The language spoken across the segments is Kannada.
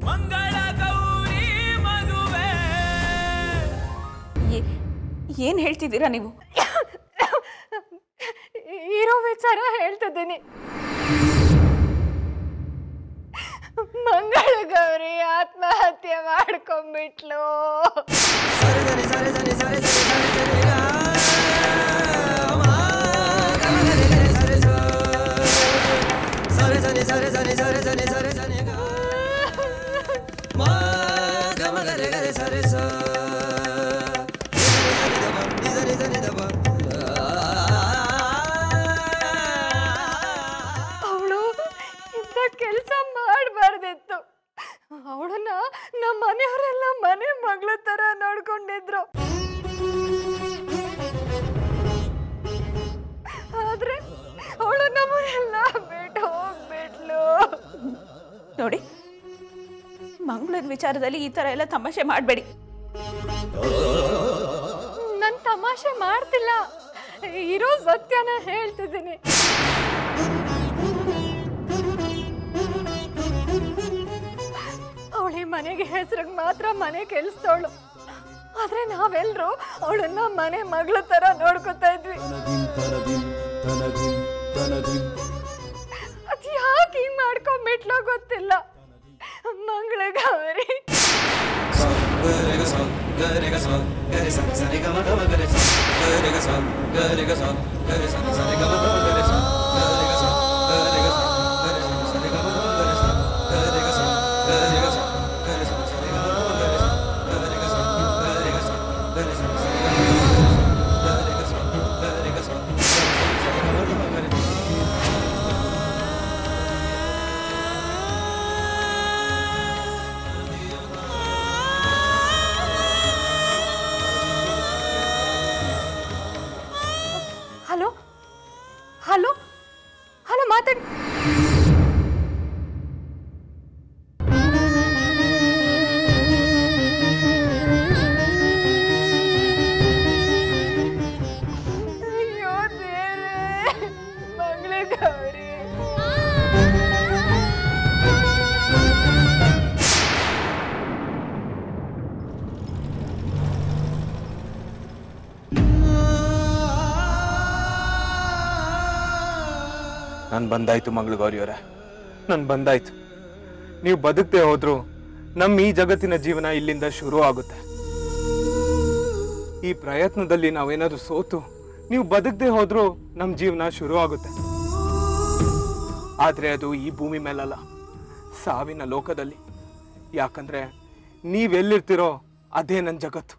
ಮಂಗಳ ಗೌರಿ ಮದುವೆ ಏ- ಏನ್ ಹೇಳ್ತಿದ್ದೀರಾ ನೀವು ಇರೋ ವಿಚಾರ ಹೇಳ್ತಿದ್ದೀನಿ ಮಂಗಳ ಗೌರಿ ಆತ್ಮಹತ್ಯೆ ಮಾಡ್ಕೊಂಡ್ಬಿಟ್ಲು ಅವಳು ಇಂಥ ಕೆಲಸ ಮಾಡಬಾರ್ದಿತ್ತು ಅವಳನ್ನ ನಮ್ಮ ಮನೆಯವರೆಲ್ಲ ಮನೆ ಮಗಳ ತರ ನೋಡ್ಕೊಂಡಿದ್ರು ಆದ್ರೆ ಅವಳು ನಮ್ಮನ್ನೆಲ್ಲ ಬಿಟ್ಟು ಹೋಗ್ಬಿಟ್ಲು ನೋಡಿ ಮಂಗಳದ ವಿಚಾರದಲ್ಲಿ ಈ ತರ ಎಲ್ಲ ತಮಾಷೆ ಮಾಡಬೇಡಿ ನನ್ ತಮಾಷೆ ಮಾಡ್ತಿಲ್ಲ ಇರೋ ಸತ್ಯನ ಹೇಳ್ತಿದ್ದೀನಿ ಅವಳಿ ಮನೆಗೆ ಹೆಸರಿಗೆ ಮಾತ್ರ ಮನೆ ಕೆಲ್ಸದವಳು ಆದ್ರೆ ನಾವೆಲ್ಲರೂ ಅವಳನ್ನ ಮನೆ ಮಗಳ ತರ ನೋಡ್ಕೊತಾ ಇದ್ವಿ ಅದ್ ಯಾಕೆ ಹಿಂಗ್ ಮಾಡ್ಕೊಂಡ್ಬಿಟ್ಲೋ ಗೊತ್ತಿಲ್ಲ ಮಂಗಳ ಗೌರಿ ಹಲೋ ಹಲೋ ಹಲೋ ಮಾತಾಡಿ ಅಯ್ಯೋ ದೇವ್ರೇ ಮಂಗಳ ಗೌರಿ ನಾನು ಬಂದಾಯ್ತು ಮಂಗಳು ಗೌರಿಯವರೇ ನನ್ ಬಂದಾಯ್ತು ನೀವು ಬದುಕದೆ ಹೋದ್ರು ನಮ್ಮ ಈ ಜಗತ್ತಿನ ಜೀವನ ಇಲ್ಲಿಂದ ಶುರು ಆಗುತ್ತೆ ಈ ಪ್ರಯತ್ನದಲ್ಲಿ ನಾವೇನಾದ್ರೂ ಸೋತು ನೀವು ಬದುಕದೆ ಹೋದ್ರು ನಮ್ಮ ಜೀವನ ಶುರು ಆಗುತ್ತೆ ಆದ್ರೆ ಅದು ಈ ಭೂಮಿ ಮೇಲಲ್ಲ ಸಾವಿನ ಲೋಕದಲ್ಲಿ ಯಾಕಂದ್ರೆ ನೀವೆಲ್ಲಿರ್ತಿರೋ ಅದೇ ನನ್ನ ಜಗತ್ತು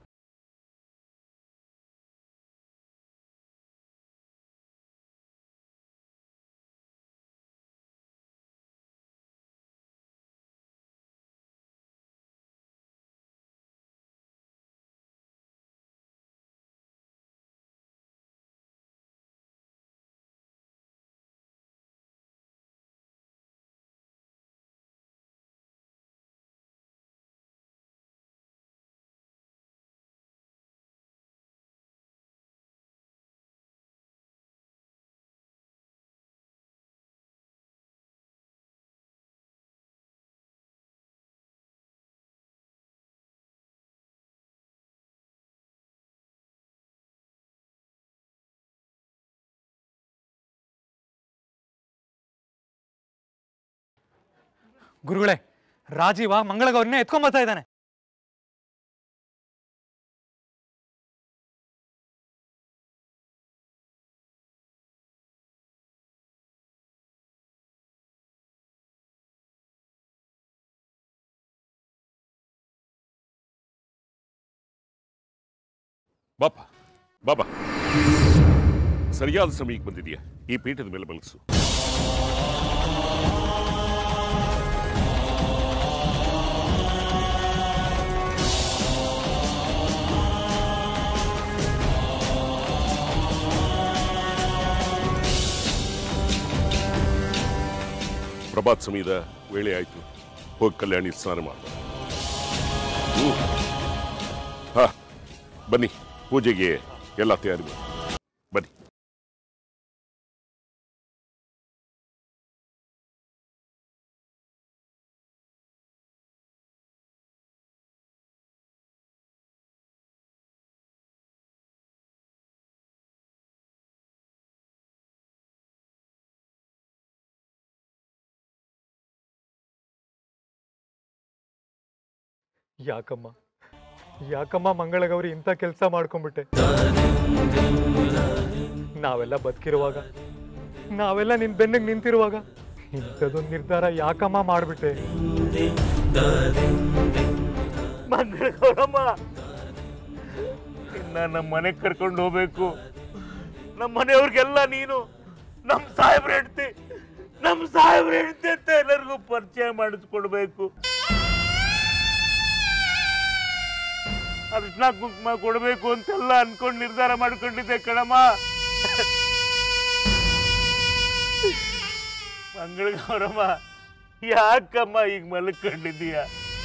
ಗುರುಗಳೇ ರಾಜೀವ ಮಂಗಳಗೌರಿನ ಎತ್ಕೊಂಬರ್ತಾ ಇದ್ದಾನೆ ಬಾಪ ಬಾಬಾ ಸರಿಯಾದ ಸಮಯಕ್ಕೆ ಬಂದಿದೆಯಾ ಈ ಪೀಠದ ಮೇಲೆ ಮಲಗಿಸು ಪ್ರಭಾತ್ ಸಮಯದ ವೇಳೆ ಆಯ್ತು ಹೋಗಿ ಕಲ್ಯಾಣಿ ಸ್ನಾನ ಮಾಡ ಹಾ ಬನ್ನಿ ಪೂಜೆಗೆ ಎಲ್ಲ ತಯಾರಿ ಮಾಡಿ ಬನ್ನಿ ಯಾಕಮ್ಮ ಯಾಕಮ್ಮ ಮಂಗಳಗೌರಿ ಇಂಥ ಕೆಲಸ ಮಾಡ್ಕೊಂಡ್ಬಿಟ್ಟೆ ನಾವೆಲ್ಲ ಬದುಕಿರುವಾಗ ನಾವೆಲ್ಲ ನಿನ್ ಬೆನ್ನಿಗೆ ನಿಂತಿರುವಾಗ ಇಂಥದೊಂದು ನಿರ್ಧಾರ ಯಾಕಮ್ಮ ಮಾಡ್ಬಿಟ್ಟೆ ಮಂಗಳಗೌರಮ್ಮ ಇನ್ನ ನಮ್ಮ ಮನೆಗೆ ಕರ್ಕೊಂಡು ಹೋಗ್ಬೇಕು ನಮ್ಮ ಮನೆಯವ್ರಿಗೆಲ್ಲ ನೀನು ನಮ್ಮ ಸಾಹೇಬ್ರ ಹೆಂಡ್ತಿ ನಮ್ಮ ಸಾಹೇಬ್ರ ಹೆಂಡ್ತಿ ಅಂತ ಎಲ್ಲರಿಗೂ ಪರಿಚಯ ಮಾಡಿಸ್ಕೊಡ್ಬೇಕು ಅರ್ಶನ ಕುಂಕುಮ ಕೊಡ್ಬೇಕು ಅಂತೆಲ್ಲ ಅನ್ಕೊಂಡು ನಿರ್ಧಾರ ಮಾಡ್ಕೊಂಡಿದ್ದೆ ಕಣಮ್ಮ ಮಂಗಳಗೌರಮ್ಮ ಯಾಕಮ್ಮ ಈಗ ಮಲ್ಕೊಂಡಿದ್ದೀಯ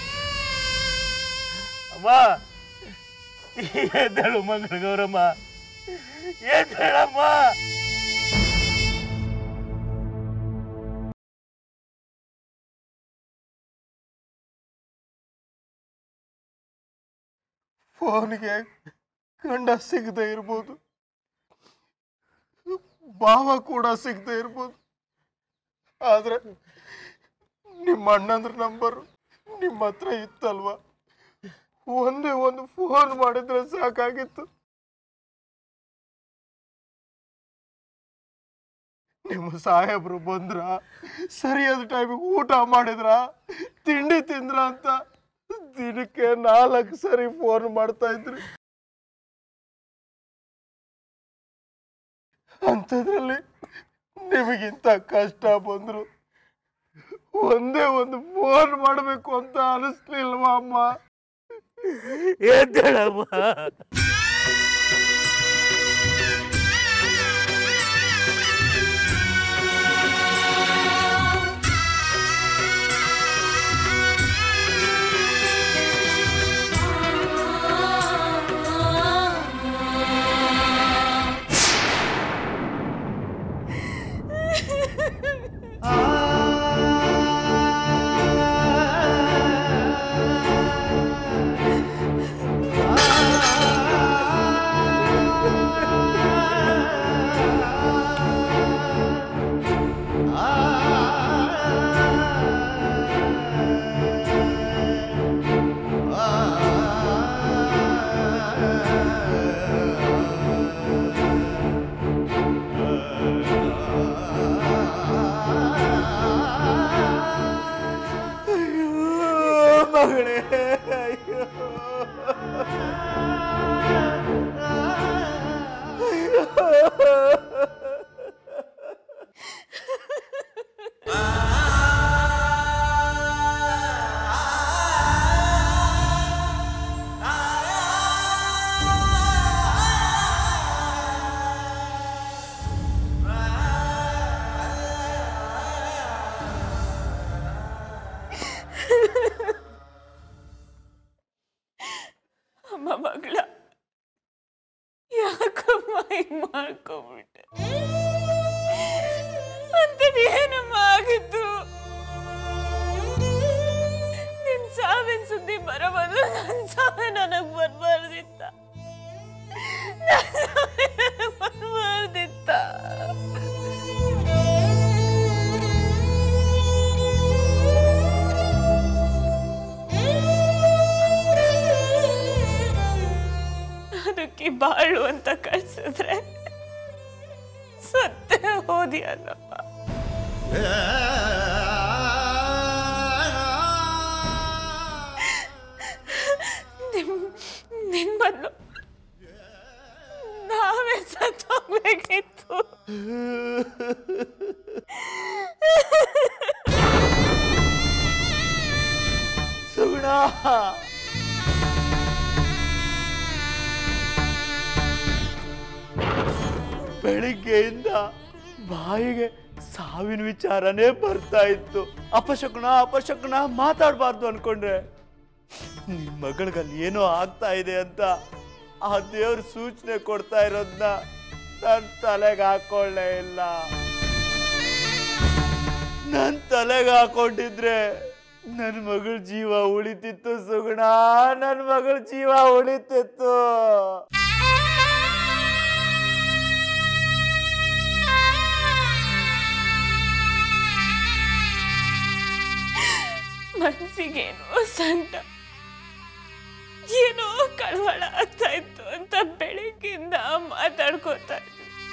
ಅಮ್ಮ ಎದ್ದೇಳು ಮಂಗಳಗೌರಮ್ಮ ಎದ್ದೇಳಮ್ಮ ಫೋನ್ಗೆ ಗಂಡ ಸಿಗದೆ ಇರ್ಬೋದು ಭಾವ ಕೂಡ ಸಿಗದೆ ಇರ್ಬೋದು ಆದ್ರೆ ನಿಮ್ಮ ಅಣ್ಣಂದ್ರ ನಂಬರ್ ನಿಮ್ಮ ಹತ್ರ ಇತ್ತಲ್ವಾ ಒಂದೇ ಒಂದು ಫೋನ್ ಮಾಡಿದ್ರೆ ಸಾಕಾಗಿತ್ತು ನಿಮ್ಮ ಸಾಹೇಬ್ರು ಬಂದ್ರ ಸರಿಯಾದ ಟೈಮಿಗೆ ಊಟ ಮಾಡಿದ್ರ ತಿಂಡಿ ತಿಂದ್ರ ಅಂತ ದಿನಕ್ಕೆ ನಾಲ್ಕು ಸರಿ ಫೋನ್ ಮಾಡ್ತಾ ಇದ್ರಿ ಅಂಥದ್ರಲ್ಲಿ ನಿಮಗಿಂತ ಕಷ್ಟ ಬಂದ್ರು ಒಂದೇ ಒಂದು ಫೋನ್ ಮಾಡಬೇಕು ಅಂತ ಅನಿಸ್ಲಿಲ್ವಾ ಅಮ್ಮ ಎದ್ದೇಳಮ್ಮ ಮಗಳೇ ಅಯ್ಯೋ ಅಮ್ಮ ಮಗಳ ಯಾಕಮ್ಮ ಹಿಂಗ್ ಮಾಡ್ಕೊಂಬಿಟ್ಟೆ ಅಂತದ್ ಏನಮ್ಮ ಆಗಿತ್ತು ನಿನ್ ಸಾವಿನ ಸುದ್ದಿ ಬರೋ ಬದಲು ನನ್ ಸಾವೇ ನನಗ್ ಬರ್ಬಾರ್ದಿತ್ತ ನನ್ ಸಾವೇ ನನಗ್ ಬರ್ಬಾರ್ದಿತ್ತ ಅದಕ್ಕೆ ಬಾಳು ಅಂತ ಕಳ್ಸಿದ್ರೆ ಸತ್ತೇ ಹೋದಿ ಅಲ್ಲಪ್ಪ ನಿಮ್ ನಿನ್ ಬದಲು ನಾವೇ ಸತ್ತೋಗ್ಬೇಕಿತ್ತು ಸುಗುಣ ಬೆಳಿಗ್ಗೆಯಿಂದ ಬಾಯಿಗೆ ಸಾವಿನ ವಿಚಾರನೇ ಬರ್ತಾ ಇತ್ತು ಅಪಶಕುನ ಅಪಶಕುನ ಮಾತಾಡಬಾರ್ದು ಅನ್ಕೊಂಡ್ರೆ ನಿಮ್ ಮಗಳಿಗಲ್ಲಿ ಏನೋ ಆಗ್ತಾ ಇದೆ ಅಂತ ಆ ದೇವ್ರ ಸೂಚನೆ ಕೊಡ್ತಾ ಇರೋದನ್ನ ನನ್ನ ತಲೆಗೆ ಹಾಕೊಳ್ಳೇ ಇಲ್ಲ ನನ್ನ ತಲೆಗೆ ಹಾಕೊಂಡಿದ್ರೆ ನನ್ನ ಮಗಳ ಜೀವ ಉಳಿತಿತ್ತು ಸುಗುಣ ನನ್ನ ಮಗಳ ಜೀವ ಉಳಿತಿತ್ತು ಮನ್ಸಿಗೇನೋ ಸಂಟ ಏನೋ ಕಳವಳ ಆಗ್ತಾ ಇತ್ತು ಅಂತ ಬೆಳಗ್ಗಿಂದ ಮಾತಾಡ್ಕೋತಾ ಇದ್ವಿ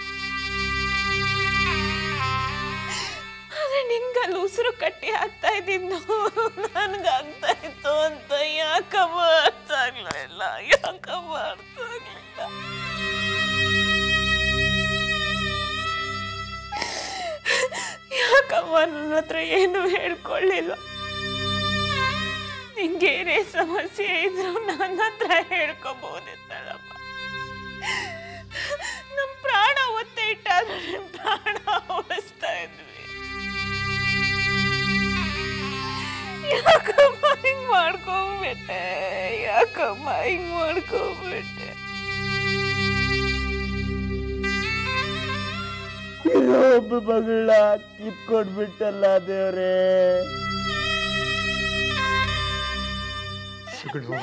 ಆದ್ರೆ ನಿನ್ಗಲ್ಲಿ ಉಸಿರು ಕಟ್ಟಿ ಆಗ್ತಾ ಇದ್ದಿದ್ದು ನನ್ಗಾಗ್ತಾ ಇತ್ತು ಅಂತ ಯಾಕಮ್ಮ ಅರ್ಥ ಆಗ್ಲಿಲ್ಲ ಯಾಕಮ್ಮ ಅರ್ಥ ಆಗ್ಲಿಲ್ಲ ಯಾಕಮ್ಮ ನನ್ನ ಹತ್ರ ಏನು ಹೇಳ್ಕೊಳ್ಳಿಲ್ಲ ನಿಂಗೇನೇ ಸಮಸ್ಯೆ ಇದ್ರು ನನ್ನ ಹತ್ರ ಹೇಳ್ಕೋಬಹುದಿತ್ತಲ್ಲಮ್ಮ ನಮ್ ಪ್ರಾಣ ಒತ್ತೆ ಇಟ್ಟಾದ್ರೆ ನಿಮ್ ಪ್ರಾಣ ಉಳಿಸ್ತಾ ಇದ್ವಿ ಯಾಕಮ್ಮ ಹಿಂಗ್ ಮಾಡ್ಕೊಂಬಿಟ್ಟೆ ಯಾಕಮ್ಮ ಹಿಂಗ್ ಮಾಡ್ಕೊಂಬಿಟ್ಟೆ ಒಬ್ಬ ಮಗಳ ಕಿತ್ಕೊಂಡ್ಬಿಟ್ಟಲ್ಲ ದೇವ್ರೇ ಸುಗುಣವ್ವ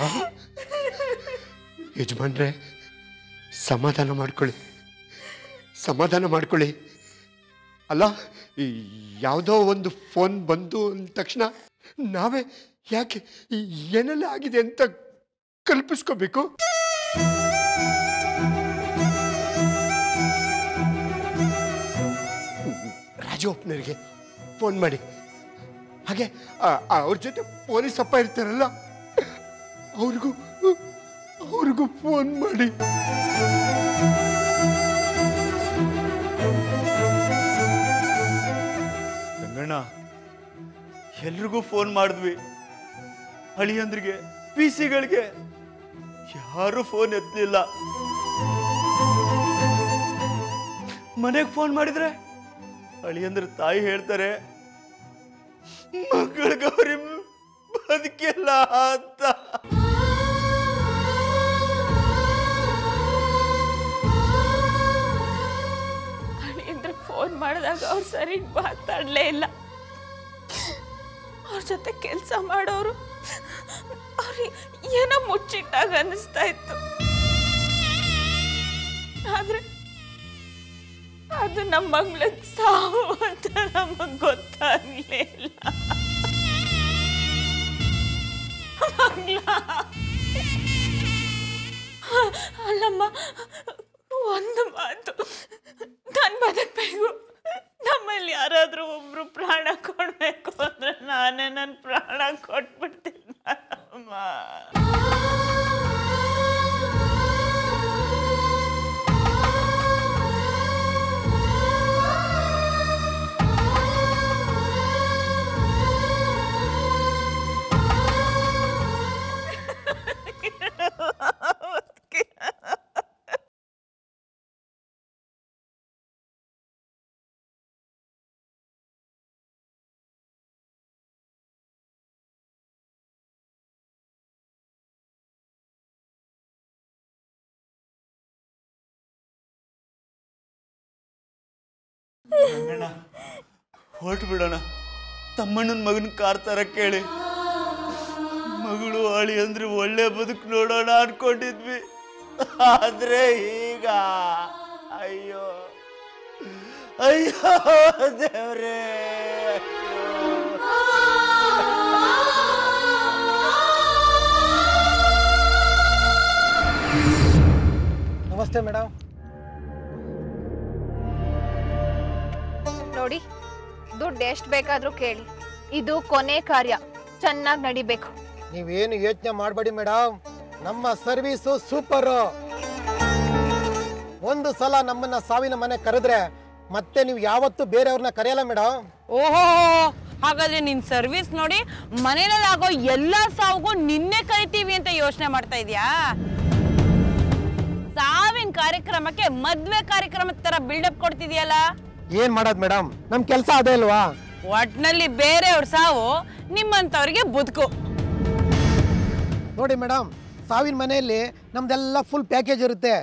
ಯಜಮಾನ್ರೆ ಸಮಾಧಾನ ಮಾಡ್ಕೊಳ್ಳಿ ಸಮಾಧಾನ ಮಾಡ್ಕೊಳ್ಳಿ ಅಲ್ಲ ಈ ಯಾವುದೋ ಒಂದು ಫೋನ್ ಬಂತು ಅಂದ ತಕ್ಷಣ ನಾವೇ ಯಾಕೆ ಈ ಏನೆಲ್ಲ ಆಗಿದೆ ಅಂತ ಕಲ್ಪಿಸ್ಕೋಬೇಕು ರಾಜು ಒಪ್ನರಿಗೆ ಫೋನ್ ಮಾಡಿ ಹಾಗೆ ಆ- ಆ ಅವ್ರ ಜೊತೆ ಪೊಲೀಸ್ ಅಪ್ಪ ಇರ್ತಾರಲ್ಲ ಅವ್ರಿಗೂ ಅವ್ರಿಗೂ ಫೋನ್ ಮಾಡಿ ಗಂಗಣ್ಣ ಎಲ್ರಿಗೂ ಫೋನ್ ಮಾಡಿದ್ವಿ ಅಳಿಯಂದ್ರಿಗೆ ಪಿ ಸಿಗಳಿಗೆ ಯಾರು ಫೋನ್ ಎತ್ತಲಿಲ್ಲ ಮನೆಗೆ ಫೋನ್ ಮಾಡಿದ್ರೆ ಅಳಿಯಂದ್ರ ತಾಯಿ ಹೇಳ್ತಾರೆ ಮಗಳ ಗೌರಿ ಬದುಕಿಲ್ಲ ಅಂತ ಅಳಿಯಂದ್ರೆ ಫೋನ್ ಮಾಡಿದಾಗ ಅವ್ರು ಸರಿ ಮಾತಾಡಲೇ ಇಲ್ಲ ಅವ್ರ ಜೊತೆ ಕೆಲಸ ಮಾಡೋರು ಅವ್ರಿಗೆ ಏನೋ ಮುಚ್ಚಿಟ್ಟಾಗ ಅನಿಸ್ತಾ ಇತ್ತು ಆದ್ರೆ ಅದು ನಮ್ಮ ಮಗಳ ಸಾವು ಅಂತ ನಮಗ್ ಗೊತ್ತಾಗ್ಲೇ ಇಲ್ಲ ಮಗ್ಳ ಅಲ್ಲಮ್ಮ ಒಂದು ಮಾತು ನಾನು ಬದುಕಬೇಕು ನಮ್ಮಲ್ಲಿ ಯಾರಾದರೂ ಒಬ್ರು ಪ್ರಾಣ ಕೊಡಬೇಕು ಅಂದ್ರೆ ನಾನೇ ನನ್ನ ಪ್ರಾಣ ಕೊಟ್ಬಿಡ್ತೀನಿ ಅಮ್ಮ ಗಂಗಣ್ಣ ಹೊರಟು ಬಿಡೋಣ ತಮ್ಮಣ್ಣನ ಮಗನ ಕಾರ್ ತರ ಕೇಳಿ ಮಗಳು ಅಳಿ ಅಂದ್ರೆ ಒಳ್ಳೆ ಬದುಕು ನೋಡೋಣ ಅನ್ಕೊಂಡಿದ್ವಿ ಆದ್ರೆ ಈಗ ಅಯ್ಯೋ ಅಯ್ಯೋ ದೇವ್ರೇ ನಮಸ್ತೆ ಮೇಡಮ್ ನೋಡಿ ದುಡ್ಡು ಎಷ್ಟು ಬೇಕಾದ್ರೂ ಕೇಳಿ ಇದು ಕೊನೆ ಕಾರ್ಯ ಚೆನ್ನಾಗಿ ನಡಿಬೇಕು ನೀವೇನು ಯೋಚನೆ ಮಾಡಬೇಡಿ ಮೇಡಮ್ ನಮ್ಮ ಸರ್ವೀಸು ಸೂಪರು ಒಂದು ಸಲ ನಮ್ಮನ್ನ ಸಾವಿನ ಮನೆ ಕರೆದ್ರೆ ಮತ್ತೆ ನೀವು ಯಾವತ್ತೂ ಬೇರೆಯವ್ರನ್ನ ಕರೆಯಲ್ಲ ಮೇಡಮ್ ಓಹೋ ಹಾಗಾದ್ರೆ ನಿನ್ ಸರ್ವಿಸ್ ನೋಡಿ ಮನೇಲಿ ಆಗೋ ಎಲ್ಲಾ ಸಾವುಗೂ ನಿನ್ನೆ ಕರಿತೀವಿ ಅಂತ ಯೋಚನೆ ಮಾಡ್ತಾ ಇದೀಯಾ ಸಾವಿನ ಕಾರ್ಯಕ್ರಮಕ್ಕೆ ಮದ್ವೆ ಕಾರ್ಯಕ್ರಮದ ತರ ಬಿಲ್ಡಪ್ ಕೊಡ್ತಿದ್ಯಲ್ಲ ಏನ್ ಮಾಡೋದು ಮೇಡಮ್ ನಮ್ ಕೆಲಸ ಅದೇ ಅಲ್ವಾ ಒಟ್ನಲ್ಲಿ ಬೇರೆಯವ್ರ ಸಾವು ನಿಮ್ಮಂತವ್ರಿಗೆ ಬದುಕು ನೋಡಿ ಮೇಡಮ್ ಸಾವಿನ ಮನೆಯಲ್ಲಿ ನಮ್ದೆಲ್ಲ ಫುಲ್ ಪ್ಯಾಕೇಜ್ ಇರುತ್ತೆ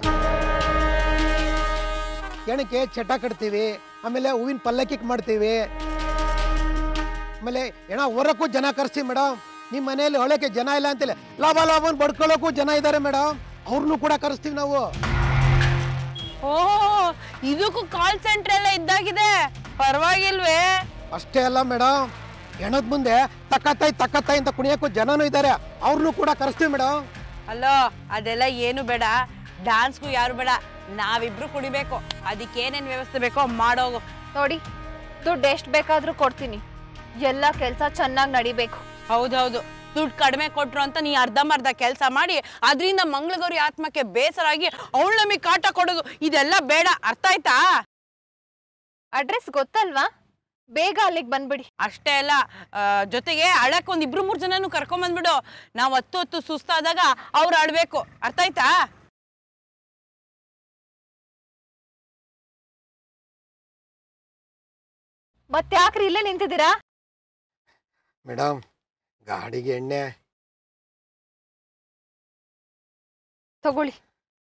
ಎಣಕ್ಕೆ ಚಟ ಕಟ್ತೀವಿ ಆಮೇಲೆ ಹೂವಿನ ಪಲ್ಲಕ್ಕಿಕ್ ಮಾಡ್ತೀವಿ ಆಮೇಲೆ ಎಣ ಹೊರಕ್ಕೂ ಜನ ಕರ್ಸ್ತೀವಿ ಮೇಡಮ್ ನಿಮ್ಮ ಮನೆಯಲ್ಲಿ ಹೊಳಕ್ಕೆ ಜನ ಇಲ್ಲ ಅಂತಿಲ್ಲ ಲಾಭ ಲಾಭ ಬಡ್ಕೊಳ್ಳೋಕ್ಕೂ ಜನ ಇದ್ದಾರೆ ಮೇಡಮ್ ಅವ್ರನ್ನೂ ಕೂಡ ಕರೆಸ್ತೀವಿ ನಾವು ಓ ಇದಕ್ಕೂ ಕಾಲ್ ಸೆಂಟರ್ ಎಲ್ಲ ಇದ್ದಾಗಿದೆ ಪರವಾಗಿಲ್ವೇ ಅಷ್ಟೇ ಅಲ್ಲ ಮೇಡಮ್ ಹೆಣದ ಮುಂದೆ ತಕ್ಕತ್ತಾಯಿ ತಕ್ಕತ್ತಾಯಿ ಅಂತ ಕುಣಿಯೋಕ್ಕೂ ಜನನೂ ಇದ್ದಾರೆ ಅವ್ರನ್ನೂ ಕೂಡ ಕರೆಸ್ತೀವಿ ಮೇಡಮ್ ಅಲ್ಲೋ ಅದೆಲ್ಲ ಏನು ಬೇಡ ಡಾನ್ಸ್ಗೂ ಯಾರು ಬೇಡ ನಾವಿಬ್ರು ಕುಡಿಬೇಕು ಅದಕ್ಕೇನೇನು ವ್ಯವಸ್ಥೆ ಬೇಕೋ ಮಾಡೋಗು ನೋಡಿ ದುಡ್ಡು ಎಷ್ಟು ಬೇಕಾದ್ರೂ ಕೊಡ್ತೀನಿ ಎಲ್ಲ ಕೆಲಸ ಚೆನ್ನಾಗಿ ನಡಿಬೇಕು ಹೌದೌದು ದುಡ್ಡು ಕಡಿಮೆ ಕೊಟ್ರು ಅಂತ ನೀ ಅರ್ಧಂಬರ್ಧ ಕೆಲಸ ಮಾಡಿ ಅದರಿಂದ ಮಂಗಳಗೌರಿ ಆತ್ಮಕ್ಕೆ ಬೇಸರಾಗಿ ಅವಳು ನಮಗೆ ಕಾಟ ಕೊಡೋದು ಇದೆಲ್ಲ ಬೇಡ ಅರ್ಥ ಆಯ್ತಾ ಅಡ್ರೆಸ್ ಗೊತ್ತಲ್ವಾ ಬೇಗ ಅಲ್ಲಿಗೆ ಬಂದ್ಬಿಡಿ ಅಷ್ಟೇ ಅಲ್ಲ ಆ, ಜೊತೆಗೆ ಅಳಕ್ ಒಂದ್ ಇಬ್ರು ಮೂರ್ ಜನನು ಕರ್ಕೊಂಬಂದ್ಬಿಡು ನಾವ್ ಹತ್ತು ಹೊತ್ತು ಸುಸ್ತಾದಾಗ ಅವ್ರು ಆಡ್ಬೇಕು ಅರ್ಥ ಆಯ್ತಾ ಮತ್ತೆ ಯಾಕ್ರಿ ಇಲ್ಲೇ ನಿಂತಿದ್ದೀರಾ ಮೇಡಮ್ ಗಾಡಿಗೆ ಎಣ್ಣೆ ತಗೊಳ್ಳಿ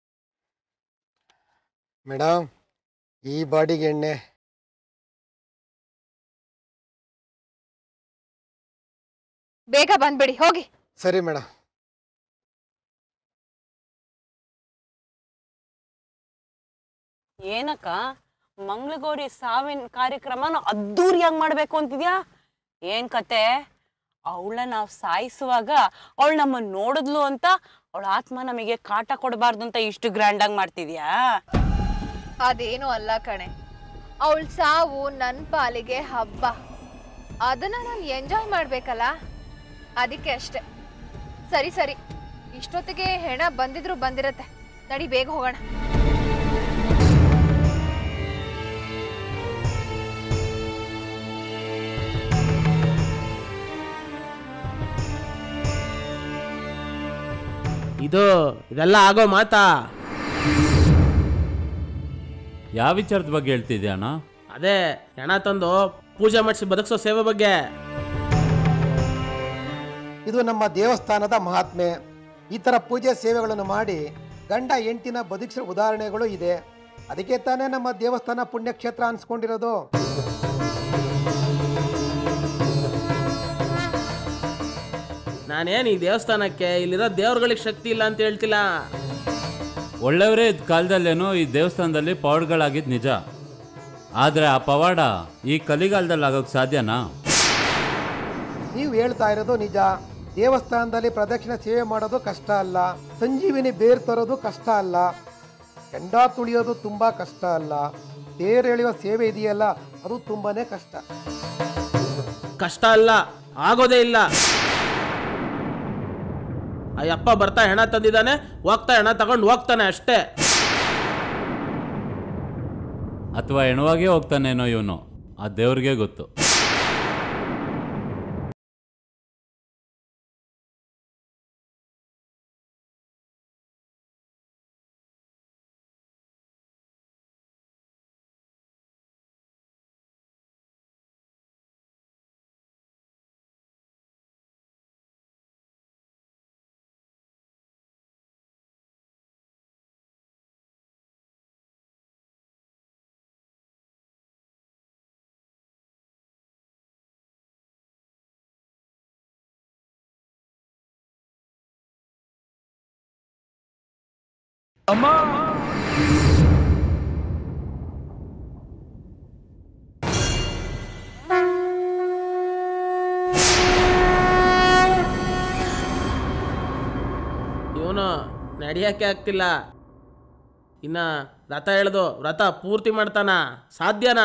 ಮೇಡಮ್ ಈ ಬಾಡಿಗೆ ಎಣ್ಣೆ ಬೇಗ ಬಂದ್ಬಿಡಿ ಹೋಗಿ ಸರಿ ಮೇಡಮ್ ಏನಕ್ಕ ಮಂಗಳಗೌರಿ ಸಾವಿನ ಕಾರ್ಯಕ್ರಮನ ಅದ್ದೂರಿಯಾಗಿ ಮಾಡ್ಬೇಕು ಅಂತಿದ್ಯಾ ಏನ್ ಕತೆ ಅವಳ ನಾವು ಸಾಯಿಸುವಾಗ ಅವಳು ನಮ್ಮನ್ನ ನೋಡಿದ್ಲು ಅಂತ ಅವಳ ಆತ್ಮ ನಮಗೆ ಕಾಟ ಕೊಡಬಾರ್ದು ಅಂತ ಇಷ್ಟು ಗ್ರ್ಯಾಂಡ್ ಆಗಿ ಮಾಡ್ತಿದ್ಯಾ ಅದೇನು ಅಲ್ಲ ಕಣೆ ಅವಳ ಸಾವು ನನ್ನ ಪಾಲಿಗೆ ಹಬ್ಬ ಅದನ್ನ ನಾನು ಎಂಜಾಯ್ ಮಾಡ್ಬೇಕಲ್ಲ ಅದಕ್ಕೆ ಅಷ್ಟೆ ಸರಿ ಸರಿ ಇಷ್ಟೊತ್ತಿಗೆ ಹೆಣ ಬಂದಿದ್ರು ಬಂದಿರತ್ತೆ ನಡಿ ಬೇಗ ಹೋಗೋಣ ಇದು ಇದೆಲ್ಲ ಆಗೋ ಮಾತಾ ಯಾವ ವಿಚಾರದ ಬಗ್ಗೆ ಹೇಳ್ತಿದ್ಯಾ ಅಣ್ಣ ಅದೇ ಹೆಣ ತಂದು ಪೂಜೆ ಮಾಡಿಸಿ ಬದುಕಿಸೋ ಸೇವೆ ಬಗ್ಗೆ ಇದು ನಮ್ಮ ದೇವಸ್ಥಾನದ ಮಹಾತ್ಮೆ ಈ ಥರ ಪೂಜೆ ಸೇವೆಗಳನ್ನು ಮಾಡಿ ಗಂಡ ಹೆಂಡತಿನ ಬದುಕಿಸೋ ಉದಾಹರಣೆಗಳು ಇದೆ ಅದಕ್ಕೆ ತಾನೇ ನಮ್ಮ ದೇವಸ್ಥಾನ ಪುಣ್ಯಕ್ಷೇತ್ರ ಅನ್ಸ್ಕೊಂಡಿರೋದು ನಾನೇನು ಈ ದೇವಸ್ಥಾನಕ್ಕೆ ಇಲ್ಲಿರೋ ದೇವ್ರುಗಳಿಗೆ ಶಕ್ತಿ ಇಲ್ಲ ಅಂತ ಹೇಳ್ತಿಲ್ಲ ಒಳ್ಳೆಯವರೇ ಇದ್ದ ಕಾಲದಲ್ಲೇನೋ ಈ ದೇವಸ್ಥಾನದಲ್ಲಿ ಪವಾಡಗಳಾಗಿದ್ದು ನಿಜ ಆದರೆ ಆ ಪವಾಡ ಈ ಕಲಿಗಾಲದಲ್ಲಿ ಆಗೋಕ್ಕೆ ಸಾಧ್ಯನಾ ನೀವು ಹೇಳ್ತಾ ಇರೋದು ನಿಜ ದೇವಸ್ಥಾನದಲ್ಲಿ ಪ್ರದಕ್ಷಿಣೆ ಸೇವೆ ಮಾಡೋದು ಕಷ್ಟ ಅಲ್ಲ ಸಂಜೀವಿನಿ ಬೇರ್ ತರೋದು ಕಷ್ಟ ಅಲ್ಲ ಕೆಂಡ ತುಳಿಯೋದು ತುಂಬ ಕಷ್ಟ ಅಲ್ಲ ತೇರು ಎಳೆಯೋ ಸೇವೆ ಇದೆಯಲ್ಲ ಅದು ತುಂಬಾನೇ ಕಷ್ಟ ಕಷ್ಟ ಅಲ್ಲ ಆಗೋದೇ ಇಲ್ಲ ಆ ಯಪ್ಪ ಬರ್ತಾ ಹೆಣ ತಂದಿದ್ದಾನೆ ಹೋಗ್ತಾ ಹೆಣ ತಗೊಂಡು ಹೋಗ್ತಾನೆ ಅಷ್ಟೇ ಅಥವಾ ಹೆಣವಾಗೇ ಹೋಗ್ತಾನೇನೋ ಇವನು ಆ ದೇವ್ರಿಗೆ ಗೊತ್ತು ಇವನು ನಡೆಯೋಕ್ಕೆ ಆಗ್ತಿಲ್ಲ ಇನ್ನ ರಥ ಎಳ್ದು ವ್ರತ ಪೂರ್ತಿ ಮಾಡ್ತಾನ ಸಾಧ್ಯನಾ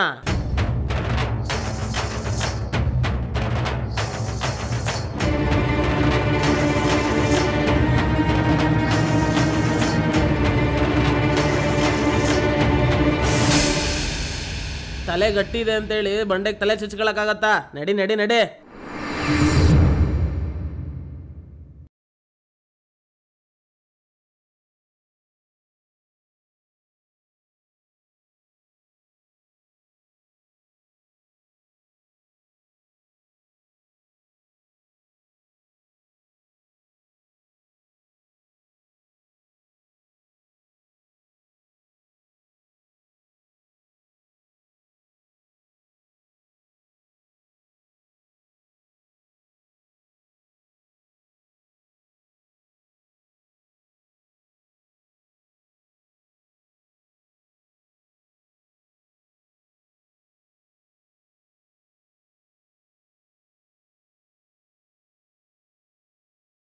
ತಲೆ ಗಟ್ಟಿದೆ ಅಂತೇಳಿ ಬಂಡೆಗೆ ತಲೆ ಚುಚ್ಕೊಳಕ್ಕಾಗತ್ತಾ ನಡಿ ನಡಿ ನಡಿ